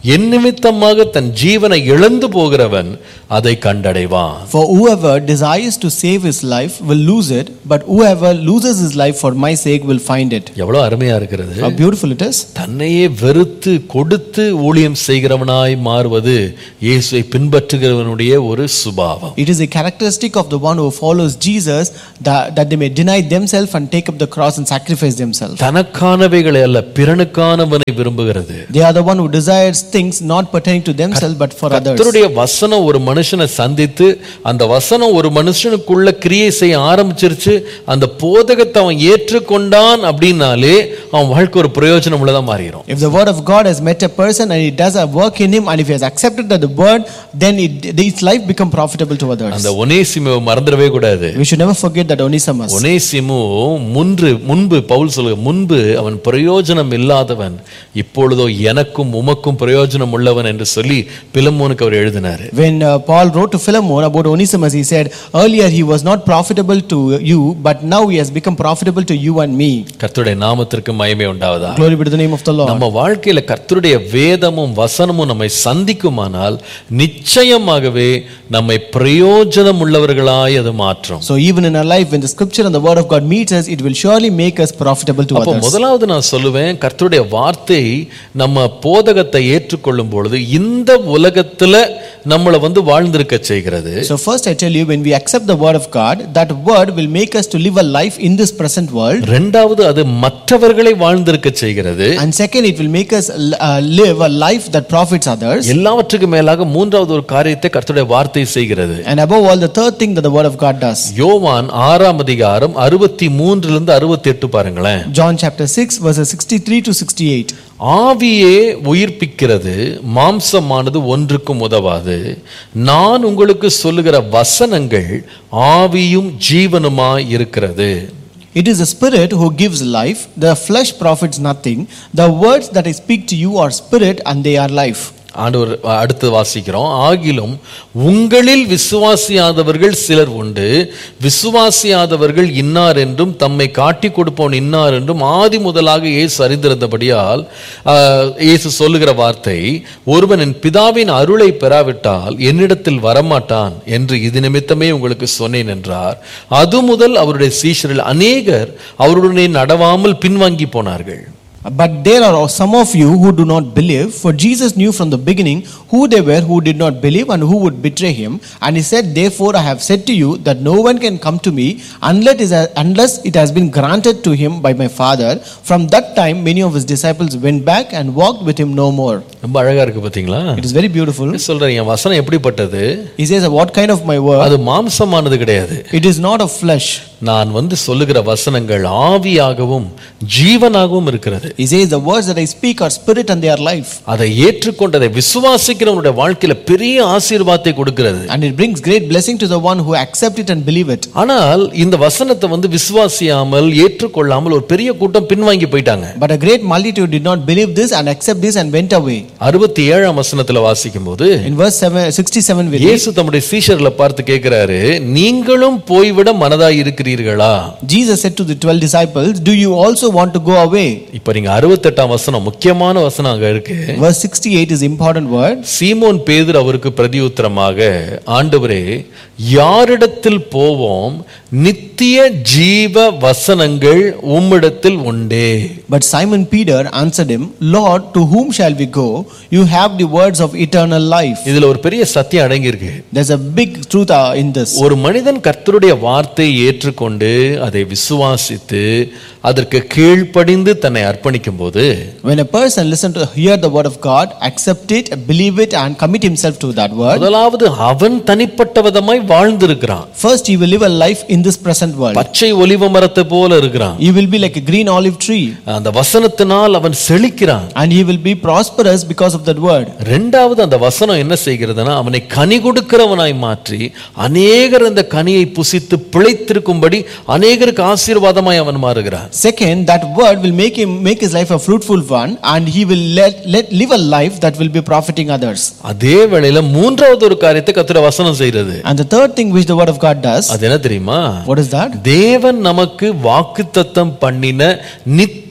என் நிமித்தமாக தன் ஜீவனை இழந்து போகிறவன் அதை கண்டடைவான் For whoever desires to save his life will lose it, but whoever loses his life for my sake will find it. எவ்வளவு அருமையா இருக்கிறது How beautiful it is. தன்னையே வெறுத்து கொடுத்து ஊழியம் செய்கிறவனாய் மாறுவது இயேசுவை பின்பற்றுகிறவனுடைய ஒரு சுபாவம் It is a characteristic of the one who follows Jesus that, that they may deny themselves and take up the cross and sacrifice themselves. தனக்கானவைகளை அல்ல பிறனுக்கானவனை விரும்புகிறது They are the one who desires things not pertaining to themselves but for others. கர்த்தருடைய வசனம் ஒரு மனுஷனை சந்தித்து அந்த வசனம் ஒரு மனுஷனுக்குள்ள கிரியை செய்ய ஆரம்பிச்சிருச்சு அந்த போதகத்தை அவன் ஏற்றுக்கொண்டான் அப்படின்னாலே அவன் வாழ்க்கை ஒரு பிரயோஜனம் உள்ளதா மாறிடும் If the word of God has met a person and it does a work in him and if he has accepted that the word, then it, his life become profitable to others. அந்த ஒனேசிமுவை மறந்துடவே கூடாது We should never forget that Onesimus. ஒனேசிமு முன்று முன்பு பவுல் சொல்லுங்க முன்பு அவன் பிரயோஜனம் இல்லாதவன் இப்பொழுதோ எனக்கும் உமக்கும் பிரயோஜனம் உள்ளவன் என்று சொல்லி பிலமோனுக்கு அவர் எழுதினாரு When uh, Paul wrote to Philemon about Onesimus, he said, Earlier he was not profitable to you, but now he has become profitable to you and me. கர்த்தருடைய நாமத்திற்கு மயமே உண்டாவதா Glory be to the name of the Lord. நம்ம வாழ்க்கையில கர்த்தருடைய வேதமும் வசனமும் நம்மை சந்திக்குமானால் நிச்சயமாகவே நம்மை பிரயோஜனம் உள்ளவர்களாய் அது மாற்றும் So even in our life, when the scripture and the word of God meets us, it will surely make us profitable to அப்போ others. முதலாவது நான் சொல்லுவேன் கர்த்தருடைய வார்த்தை நம்ம போதகத்தை ஏற்றுக்கொள்ளும் பொழுது இந்த உலகத்துல நம்மளை வந்து வாழ்ந்திருக்க செய்கிறது So first I tell you, when we accept the word of God, that word will make us to live a life in this present world. ரெண்டாவது அது மற்றவர்களை வாழ்ந்திருக்க செய்கிறது And second, it will make us uh, live a life that profits others. எல்லாவற்றுக்கும் மேலாக மூன்றாவது ஒரு காரியத்தை கர்த்தருடைய வார்த்தை செய்கிறது And above all, the third thing that the word of God does. யோவான் ஆறாம் அதிகாரம் அறுபத்தி மூன்றிலிருந்து அறுபத்தி எட்டு பாருங்களேன் John chapter 6, verses 63 to 68. ஆவியே உயிர்ப்பிக்கிறது மாம்சமானது ஒன்றுக்கும் உதவாது நான் உங்களுக்கு சொல்லுகிற வசனங்கள் ஆவியும் ஜீவனுமாய் இருக்கிறது It is the Spirit who gives life, the flesh profits nothing. The words that I speak to you are spirit and they are life. ஆண்டவர் அடுத்து வாசிக்கிறோம் ஆகிலும் உங்களில் விசுவாசியாதவர்கள் சிலர் உண்டு விசுவாசியாதவர்கள் இன்னார் என்றும் தம்மை காட்டி கொடுப்போன் இன்னார் என்றும் ஆதி முதலாக இயேசு அறிந்திருந்தபடியால் ஆஹ், இயேசு சொல்லுகிற வார்த்தை ஒருவன் என் பிதாவின் அருளை பெறாவிட்டால் என்னிடத்தில் வரமாட்டான் என்று இது நிமித்தமே உங்களுக்கு சொன்னேன் என்றார் அது முதல் அவருடைய சீஷரில் அநேகர் அவருடனே நடவாமல் பின்வாங்கி போனார்கள் But there are some of you who do not believe, for Jesus knew from the beginning who they were who did not believe and who would betray him. And he said, Therefore I have said to you that no one can come to me unless it has- unless it has been granted to him by my Father. From that time, many of his disciples went back and walked with him no more. ரொம்ப அழகா இருக்கு பாத்தீங்களா It is very beautiful. சொல்றேன் என் வசனம் எப்படிப்பட்டது He says, What kind of my word? அது மாம்சமானது கிடையாது It is not of flesh. நான் வந்து சொல்லுகிற வசனங்கள் ஆவியாகவும் ஜீவனாகவும் இருக்கிறது He says, The words that I speak are spirit and they are life. அதை ஏற்றுக்கொண்டதை விசுவாசிக்கிறவனுடைய வாழ்க்கையில பெரிய ஆசீர்வாதத்தை கொடுக்கிறது And it brings great blessing to the one who accept it and believe it. ஆனால் இந்த வசனத்தை வந்து விசுவாசியாமல் ஏற்றுக்கொள்ளாமல் ஒரு பெரிய கூட்டம் பின்வாங்கி போயிட்டாங்க But a great multitude did not believe this and accept this and went away. அறுபத்தி ஏழாம் வசனத்துல வாசிக்கும் போது In verse 7, 67, we read, இயேசு தம்முடைய சீஷர்களை பார்த்து கேட்கிறாரு நீங்களும் போய்விட மனதாய் இருக்கிறீர்களா Jesus said to the 12 disciples, Do you also want to go away? இப்ப நீங்க அறுபத்தெட்டாம் வசனம் முக்கியமான வசனம் அங்க இருக்கு Verse 68 is important word. சீமோன் பேதுரு அவருக்கு பிரதியுத்தரமாக ஆண்டவரே யாரிடத்தில் போவோம் நித்திய ஜீவ வசனங்கள் உம்மிடத்தில் உண்டே But Simon Peter answered him, Lord, to whom shall we go? You have the words of eternal life. இதுல ஒரு பெரிய சத்தியம் அடங்கி இருக்கு There's a big truth uh, in this. ஒரு மனிதன் கர்த்தருடைய வார்த்தையை ஏற்றுக்கொண்டு அதை விசுவாசித்து அதற்கு கீழ்ப்படிந்து தன்னை அர்ப்பணிக்கும் போது When a person listen to hear the word of God, accept it, believe it, and commit himself to that word, முதலாவது அவன் தனிப்பட்ட விதமாய் வாழ்ந்திருக்கிறான் first he will live a life in this present world. பச்சை ஒலிவ மரத்தை போல இருக்கிறான் He will be like a green olive tree, அந்த வசனத்தினால் அவன் செழிக்கிறான் and he will be prosperous because of that word. ரெண்டாவது அந்த வசனம் என்ன செய்கிறதுனா அவனை கனி கொடுக்கிறவனாய் மாற்றி அநேகர் அந்த கனியை புசித்து பிழைத்திருக்கும்படி அநேகருக்கு ஆசீர்வாதமாய் அவன் மாறுகிறான் Second, that word will make him make his life a fruitful one, and he will let, let live a life that will be profiting others. அதே வேளையில மூன்றாவது ஒரு காரியத்தை கத்துற வசனம் செய்கிறது And the third thing which the word of God does, அது என்ன தெரியுமா what is that? தேவன் நமக்கு வாக்குத்தத்தம் பண்ணின நித்திய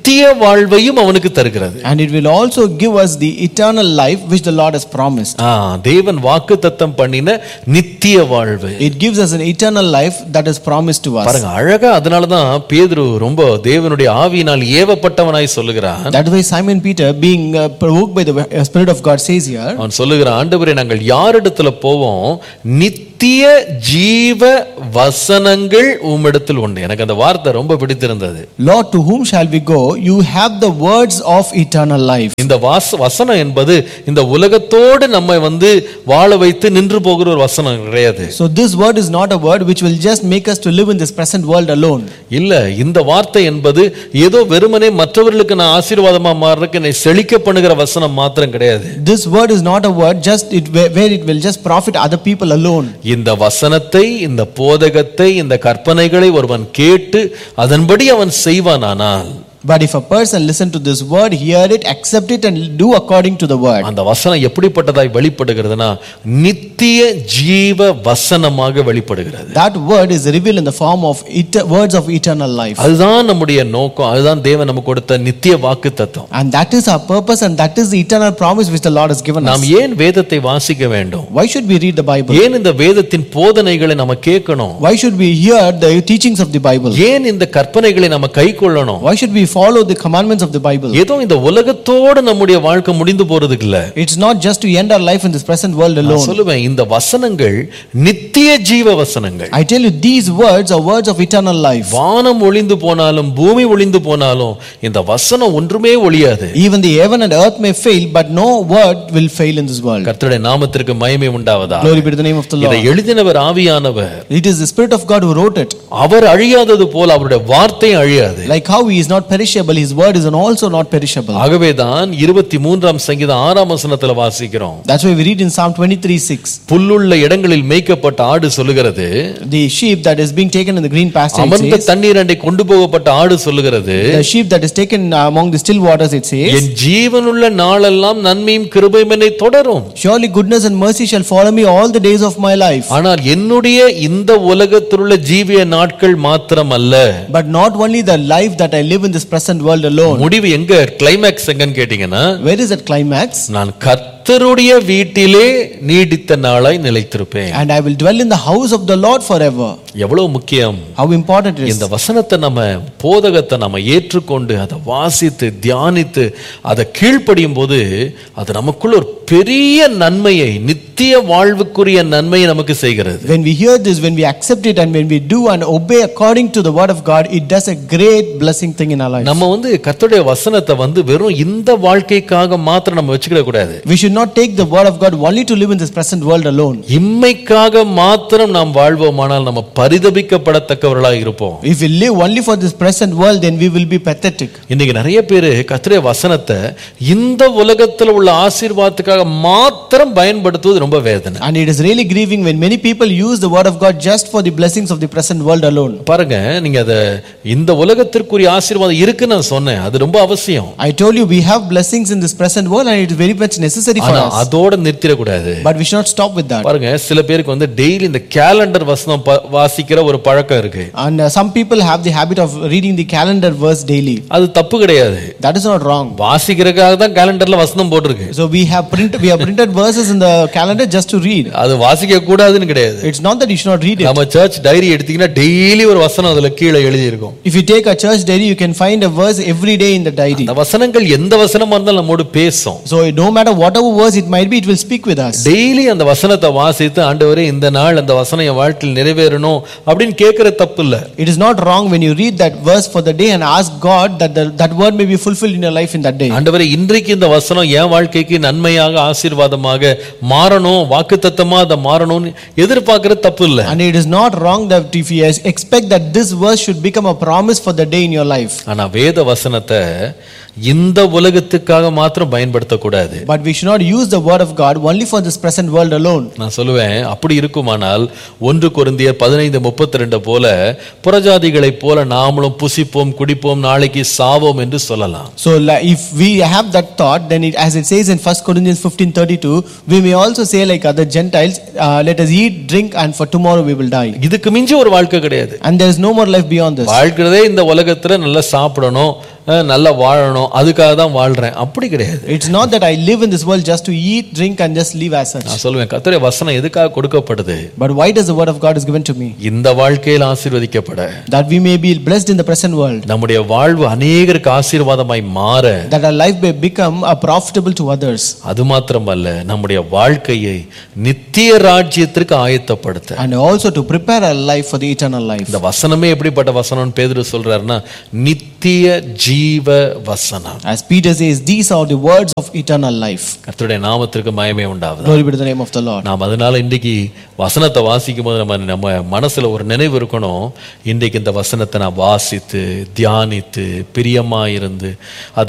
நித்திய வாழ்வையும் அவனுக்கு தருகிறது And it will also give us the eternal life which the Lord has promised. ஆ, தேவன் வாக்கு தத்தம் பண்ணின நித்திய வாழ்வு It gives us an eternal life that is promised to us. பாருங்க அழகா அதனாலதான் பேதுரு ரொம்ப தேவனுடைய ஆவியினால் ஏவப்பட்டவனாய் சொல்லுகிறான் That is why Simon Peter, being uh, provoked by the uh, Spirit of God, says here, அவன் சொல்லுகிறான் ஆண்டவரே நாங்கள் யாரிடத்துல போவோம் நித்திய ஜீவ வசனங்கள் உம்மிடத்தில் உண்டு எனக்கு அந்த வார்த்தை ரொம்ப பிடித்திருந்தது Lord, to whom shall we go? You have the words of eternal life. இந்த வாச வசனம் என்பது இந்த உலகத்தோடு நம்மை வந்து வாழ வைத்து நின்று போகிற ஒரு வசனம் கிடையாது So, this word is not a word which will just make us to live in this present world alone. இல்ல இந்த வார்த்தை என்பது ஏதோ வெறுமனே மற்றவர்களுக்கு நான் ஆசீர்வாதமா மாறுறதுக்கு என்னை செழிக்க பண்ணுகிற வசனம் மாத்திரம் கிடையாது This word is not a word just it, where where it will just profit other people alone. இந்த வசனத்தை இந்த போதகத்தை இந்த கற்பனைகளை ஒருவன் கேட்டு அதன்படி அவன் செய்வானானால் But if a person listen to this word, hear it, accept it, and do according to the word, அந்த வசனம் எப்படிப்பட்டதாய் வெளிப்படுகிறதுனா நித்திய ஜீவ வசனமாக வெளிப்படுகிறது that word is revealed in the form of et- words of eternal life. அதுதான் நம்முடைய நோக்கம் அதுதான் தேவன் நமக்கு கொடுத்த நித்திய வாக்கு தத்துவம் And that is our purpose, and that is the eternal promise which the Lord has given us. நாம் ஏன் வேதத்தை வாசிக்க வேண்டும் Why should we read the Bible? ஏன் இந்த வேதத்தின் போதனைகளை நம்ம கேட்கணும் Why should we hear the teachings of the Bible? ஏன் இந்த கற்பனைகளை நம்ம கை கொள்ளணும் Why should we follow the commandments of the Bible? ஏதோ இந்த உலகத்தோடு நம்முடைய வாழ்க்கை முடிந்து போறதுக்கு இல்ல It's not just to end our life in this present world நான் alone. சொல்லுவேன் இந்த வசனங்கள் நித்திய ஜீவ வசனங்கள் I tell you, these words are words of eternal life. வானம் ஒளிந்து போனாலும் பூமி ஒளிந்து போனாலும் இந்த வசனம் ஒன்றுமே ஒளியாது Even the heaven and earth may fail, but no word will fail in this world. கர்த்தருடைய நாமத்திற்கு மகிமை உண்டாவதா Glory be to the name of the இதை Lord. எழுதினவர் ஆவியானவர் It is the Spirit of God who wrote it. அவர் அழியாதது போல அவருடைய வார்த்தை அழியாது Like how he is not perishable, his word is also not perishable. ஆகவேதான் இருபத்தி மூன்றாம் சங்கீதம் ஆறாம் வசனத்துல வாசிக்கிறோம் That's why we read in Psalm 23 6. புல்லுள்ள இடங்களில் மேய்க்கப்பட்ட ஆடு சொல்லுகிறது The sheep that is being taken in the green pasture, it அமர்ந்த says, தண்ணீர் அண்டை கொண்டு போகப்பட்ட ஆடு சொல்லுகிறது the sheep that is taken among the still waters, it says, என் ஜீவனுள்ள நாளெல்லாம் நன்மையும் கிருபையும் என்னை தொடரும் Surely goodness and mercy shall follow me all the days of my life. ஆனால் என்னுடைய இந்த உலகத்திலுள்ள ஜீவிய நாட்கள் மாத்திரம் அல்ல But not only the life that I live in this present world alone. முடிவு எங்க கிளைமேக்ஸ் எங்கன்னு கேட்டீங்கன்னா Where is that climax? நான் கர்த்தருடைய வீட்டிலே நீடித்த நாளாய் நிலைத்திருப்பேன் And I will dwell in the house of the Lord forever. எவ்வளவு முக்கியம் How important it is. இந்த வசனத்தை நம்ம போதகத்தை நம்ம ஏற்றுக்கொண்டு அதை வாசித்து தியானித்து அதை கீழ்ப்படியும் போது அது நமக்குள்ள ஒரு பெரிய நன்மையை நித்திய வாழ்வுக்குரிய நன்மையை நமக்கு செய்கிறது When we hear this, when we accept it, and when we do and obey according to the word of God, it does a great blessing thing in our life. நம்ம வந்து கர்த்தருடைய வசனத்தை வந்து வெறும் இந்த வாழ்க்கைக்காக மாத்திரம் நம்ம வச்சுக்கிட கூடாது We should not take the word of God only to live in this present world alone. இம்மைக்காக மாத்திரம் நாம் வாழ்வோமானால் நம்ம பரிதபிக்கப்படத்தக்கவர்களாக இருப்போம் If we live only for this present world, then we will be pathetic. இன்னைக்கு நிறைய பேர் கர்த்தருடைய வசனத்தை இந்த உலகத்துல உள்ள ஆசீர்வாதத்துக்காக மாத்திரம் பயன்படுத்துவது ரொம்ப வேதனை And it is really grieving when many people use the word of God just for the blessings of the present world alone. பாருங்க நீங்க அத இந்த உலகத்திற்குரிய ஆசீர்வாதம் இருக்குன்னு நான் சொன்னேன் அது ரொம்ப அவசியம் I told you we have blessings in this present world and it is very much necessary for ஆனா us. அதோட நிறுத்திடக்கூடாது But we should not stop with that. பாருங்க சில பேருக்கு வந்து டெய்லி இந்த கேலண்டர் வசனம் ப- வாசிக்கிற ஒரு பழக்கம் இருக்கு And uh, some people have the habit of reading the calendar verse daily. அது தப்பு கிடையாது That is not wrong. வாசிக்கிறதுக்காக தான் கேலண்டர்ல வசனம் போட்டிருக்கு So we have print we have printed verses in the calendar just to read. அது வாசிக்க கூடாதுன்னு கிடையாது It's not that you should not read it. நம்ம சர்ச் டைரி எடுத்தீங்கன்னா டெய்லி ஒரு வசனம் அதுல கீழே எழுதி இருக்கும் If you take a church diary, you can find a verse every day in the diary. அந்த வசனங்கள் எந்த வசனமா இருந்தாலும் நம்மோடு பேசும் So no matter whatever verse it might be, it will speak with us. Daily அந்த வசனத்தை வாசித்து ஆண்டவரே இந்த நாள் அந்த வசனம் என் வாழ்க்கையில் நிறைவேறணும் அப்படின்னு கேட்கிற தப்பு இல்ல It is not wrong when you read that verse for the day and ask God that the, that word may be fulfilled in your life in that day. ஆண்டவரே இன்றைக்கு இந்த வசனம் என் வாழ்க்கைக்கு நன்மையாக ஆசீர்வாதமாக மாறணும் வாக்குத்தத்தமா அதை மாறணும்னு எதிர்பார்க்கிற தப்பு இல்ல And it is not wrong that if you expect that this verse should become a promise for the day in your life. ஆனா வேத வசனத்தை இந்த உலகத்துக்காக மாத்திரம் பயன்படுத்தக்கூடாது But we should not use the word of God only for this present world alone. நான் சொல்லுவேன் அப்படி இருக்குமானால் ஒன்று கொரிந்தியர் பதினைந்து முப்பத்தி ரெண்டு போல புறஜாதிகளைப் போல நாமளும் புசிப்போம் குடிப்போம் நாளைக்கு சாவோம் என்று சொல்லலாம் So li- if we have that thought, then it, as it says in 1 Corinthians 15:32, we may also say like other Gentiles, uh, let us eat, drink, and for tomorrow we will die. இதுக்கு மிஞ்சி ஒரு வாழ்க்கை கிடையாது And there is no more life beyond this. வாழ்க்கிறதே இந்த உலகத்துல நல்லா சாப்பிடணும் அஹ், நல்லா வாழணும் அதுக்காக தான் வாழ்றேன் அப்படி கிடையாது It's not that I live in this world just to eat, drink, and just live as such. நான் சொல்லுவேன் கர்த்தருடைய வசனம் எதுக்காக கொடுக்கப்படுது But why does the word of God is given to me? இந்த வாழ்க்கையில் ஆசீர்வதிக்கப்பட That we may be blessed in the present world, நம்முடைய வாழ்வு அநேகருக்கு ஆசீர்வாதமாய் மாற that our life may become a profitable to others, அது மாத்திரமல்ல நம்முடைய வாழ்க்கையை நித்திய ராஜ்யத்திற்கு ஆயத்தப்படுத்த and also to prepare our life for the eternal life. இந்த வசனமே எப்படிப்பட்ட வசனம்னு பேதுரு சொல்றாருன்னா நித்திய ஜீவ வசனம் As Peter says, these are the words of eternal life. கர்த்தருடைய நாமத்திற்கு மயமே உண்டாவது Glory be to the name of the Lord. நாம் அதனால இன்றைக்கு வசனத்தை வாசிக்கும் போது நம்ம நம்ம மனசுல ஒரு நினைவு இருக்கணும் இன்றைக்கு இந்த வசனத்தை நான் வாசித்து தியானித்து பிரியமா இருந்து அது